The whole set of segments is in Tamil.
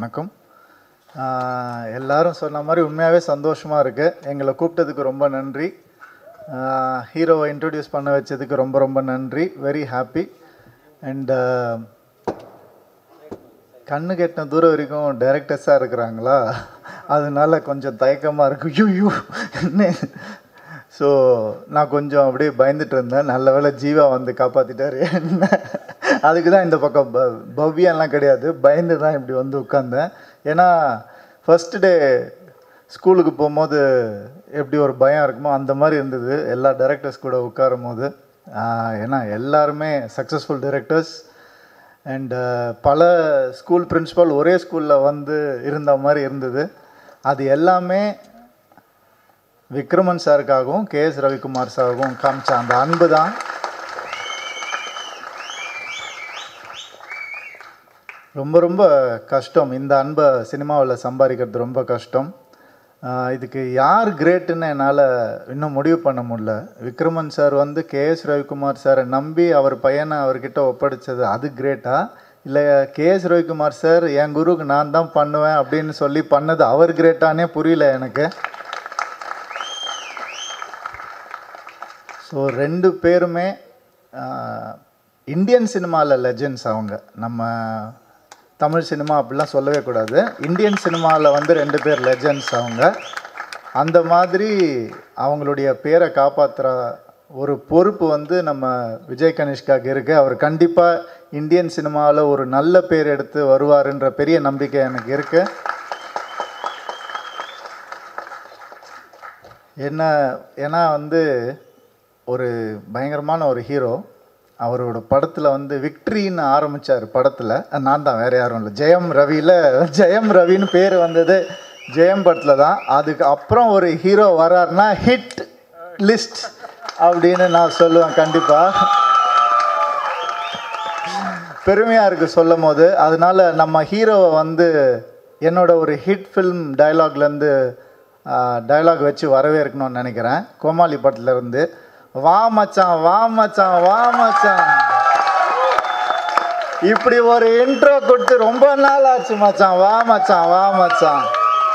வணக்கம் ஆஹ் எல்லாரும் சொன்ன மாதிரி உண்மையாகவே சந்தோஷமாக இருக்குது எங்களை கூப்பிட்டதுக்கு ரொம்ப நன்றி ஹீரோவை இன்ட்ரடியூஸ் பண்ண வச்சதுக்கு ரொம்ப ரொம்ப நன்றி வெரி ஹாப்பி அண்ட் கண்ணு கெட்டின தூரம் வரைக்கும் டைரக்டர்ஸாக இருக்கிறாங்களா அதனால கொஞ்சம் தயக்கமாக இருக்கு யூ ஸோ நான் கொஞ்சம் அப்படியே பயந்துட்டு இருந்தேன் நல்ல வேளை ஜீவா வந்து காப்பாற்றிட்டாரு என்ன அதுக்கு தான் இந்த பக்கம் ப பவ்யம்லாம் கிடையாது பயந்து தான் இப்படி வந்து உட்காந்தேன் ஏன்னா ஃபஸ்ட்டு டே ஸ்கூலுக்கு போகும்போது எப்படி ஒரு பயம் இருக்குமோ அந்த மாதிரி இருந்தது எல்லா டைரக்டர்ஸ் கூட உட்காரும் போது ஆஹ் ஏன்னா எல்லாருமே சக்ஸஸ்ஃபுல் டைரக்டர்ஸ் அண்டு பல ஸ்கூல் பிரின்சிபால் ஒரே ஸ்கூலில் வந்து இருந்த மாதிரி இருந்தது அது எல்லாமே விக்ரமன் சாருக்காகவும் கே எஸ் ரவிக்குமார் சாருக்கும் காமிச்ச அந்த அன்பு தான் ரொம்ப ரொம்ப கஷ்டம் இந்த அன்பை சினிமாவில் சம்பாதிக்கிறது ரொம்ப கஷ்டம் ஆஹ் இதுக்கு யார் கிரேட்டுன்னு என்னால் இன்னும் முடிவு பண்ண முடியல விக்ரமன் சார் வந்து கே எஸ் ரவிக்குமார் சாரை நம்பி அவர் பையனை அவர்கிட்ட ஒப்படைச்சது அது கிரேட்டா இல்லை கே எஸ் ரவிக்குமார் சார் என் குருவுக்கு நான் தான் பண்ணுவேன் அப்படின்னு சொல்லி பண்ணது அவர் கிரேட்டானே புரியல எனக்கு ஸோ ரெண்டு பேருமே ஆஹ், இந்தியன் சினிமாவில் லெஜெண்ட்ஸ் அவங்க நம்ம தமிழ் சினிமா அப்படிலாம் சொல்லவே கூடாது இந்தியன் சினிமாவில் வந்து ரெண்டு பேர் லெஜெண்ட்ஸ் அவங்க அந்த மாதிரி அவங்களுடைய பேரை காப்பாற்றுற ஒரு பொறுப்பு வந்து நம்ம விஜய் கனிஷ்காக்கு இருக்குது அவர் கண்டிப்பாக இந்தியன் சினிமாவில் ஒரு நல்ல பேர் எடுத்து வருவாருன்ற பெரிய நம்பிக்கை எனக்கு இருக்குது என்ன ஏன்னா வந்து ஒரு பயங்கரமான ஒரு ஹீரோ அவரோட படத்தில் வந்து விக்ட்ரின்னு ஆரம்பித்தார் படத்தில் நான் தான் வேறு யாரும் இல்லை ஜெயம் ரவியில் ஜெயம் ரவின்னு பேர் வந்தது ஜெயம் படத்தில் தான் அதுக்கு அப்புறம் ஒரு ஹீரோ வராருன்னா ஹிட் லிஸ்ட் அப்படின்னு நான் சொல்லுவேன் கண்டிப்பாக பெருமையாக இருக்குது சொல்லும் போது அதனால நம்ம ஹீரோவை வந்து என்னோட ஒரு ஹிட் ஃபில்ம் டைலாக்லேருந்து டைலாக் வச்சு வரவேற்கணும்னு நினைக்கிறேன் கோமாளி படத்துல இருந்து வா மச்சான் வா மச்சான் வா மச்சான் இப்படி ஒரு இன்ட்ரோ கொடுத்து ரொம்ப நாள் ஆச்சு மச்சான் வா மச்சான் வா மச்சான்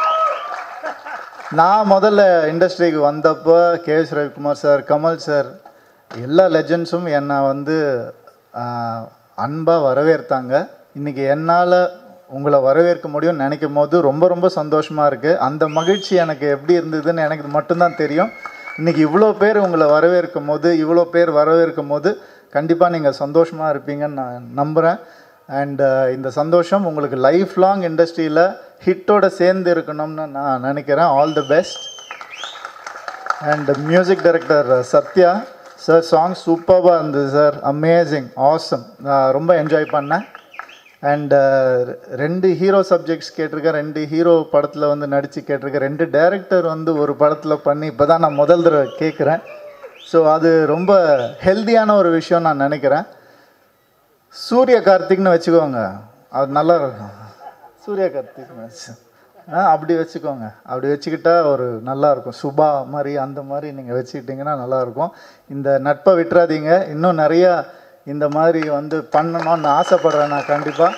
நான் முதல்ல இண்டஸ்ட்ரிக்கு வந்தப்போ K S Ravikumar sir Kamal sir எல்லா லெஜண்ட்ஸும் என்னை வந்து அன்பாக வரவேற்றாங்க இன்றைக்கி என்னால் உங்களை வரவேற்க முடியும்னு நினைக்கும் போது ரொம்ப ரொம்ப சந்தோஷமாக இருக்குது அந்த மகிழ்ச்சி எனக்கு எப்படி இருந்ததுன்னு எனக்கு மட்டும்தான் தெரியும் இன்றைக்கி இவ்வளோ பேர் உங்களை வரவேற்கும் போது இவ்வளோ பேர் வரவேற்கும் போது கண்டிப்பாக நீங்கள் சந்தோஷமாக இருப்பீங்கன்னு நான் நம்புகிறேன் அண்ட் இந்த சந்தோஷம் உங்களுக்கு லைஃப் லாங் இண்டஸ்ட்ரியில் ஹிட்டோட சேர்ந்து இருக்கணும்னு நான் நினைக்கிறேன் all the best and music director Sathya sir song சூப்பராக இருந்தது சார் அமேசிங் ஆசம் நான் ரொம்ப என்ஜாய் பண்ணேன் அண்ட் ரெண்டு ஹீரோ சப்ஜெக்ட்ஸ் கேட்டிருக்கேன் ரெண்டு ஹீரோ படத்தில் வந்து நடித்து கேட்டிருக்கேன் ரெண்டு டேரக்டர் வந்து ஒரு படத்தில் பண்ணி இப்போ தான் நான் முதல் தடவை கேட்குறேன் ஸோ அது ரொம்ப ஹெல்தியான ஒரு விஷயம் நான் நினைக்கிறேன் சூரிய கார்த்திக்னு வச்சுக்கோங்க அது நல்லா இருக்கும் சூரிய கார்த்திக்னு வச்சு ஆ அப்படி வச்சுக்கோங்க அப்படி வச்சுக்கிட்டா ஒரு நல்லா இருக்கும் சுபா மாதிரி அந்த மாதிரி நீங்கள் வச்சுக்கிட்டிங்கன்னா நல்லாயிருக்கும் இந்த நட்பை விட்டுறாதீங்க இன்னும் நிறையா இந்த மாதிரி வந்து பண்ணணும்னு ஆசைப்பட்றேன் நான் கண்டிப்பாக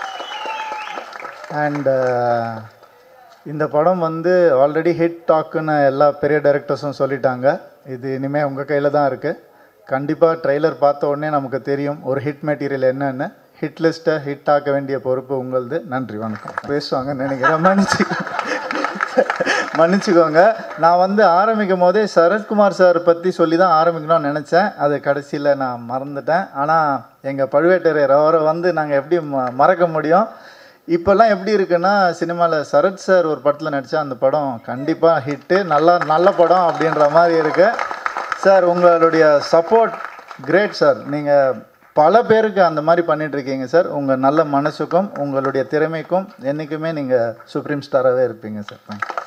அண்டு இந்த படம் வந்து ஆல்ரெடி ஹிட் டாக்குன்னு எல்லா பெரிய டைரக்டர்ஸும் சொல்லிட்டாங்க இது இனிமேல் உங்கள் கையில் தான் இருக்குது கண்டிப்பாக ட்ரெய்லர் பார்த்த உடனே நமக்கு தெரியும் ஒரு ஹிட் மெட்டீரியல் என்னென்னு ஹிட் லிஸ்ட்டை ஹிட் ஆக்க வேண்டிய பொறுப்பு உங்களது நன்றி வணக்கம் பேசுவாங்கன்னு நினைக்கிறேன் மன்னிச்சு மன்னிச்சுக்கோங்க நான் வந்து ஆரம்பிக்கும் போதே சரத்குமார் சார் பற்றி சொல்லி தான் ஆரம்பிக்கணும்னு நினச்சேன் அது கடைசியில் நான் மறந்துட்டேன் ஆனால் எங்கள் பழுவேட்டரையர் அவரை வந்து நாங்கள் எப்படி ம மறக்க முடியும் இப்போல்லாம் எப்படி இருக்குன்னா சினிமாவில் சரத் சார் ஒரு படத்தில் நடித்தா அந்த படம் கண்டிப்பாக ஹிட்டு நல்லா நல்ல படம் அப்படின்ற மாதிரி இருக்குது சார் உங்களுடைய சப்போர்ட் கிரேட் சார் நீங்கள் பல பேருக்கு அந்த மாதிரி பண்ணிட்டு இருக்கீங்க சார் உங்கள் நல்ல மனசுக்கும் உங்களுடைய திறமைக்கும் என்றைக்குமே நீங்கள் சுப்ரீம் ஸ்டாராகவே இருப்பீங்க சார் தேங்க்ஸ்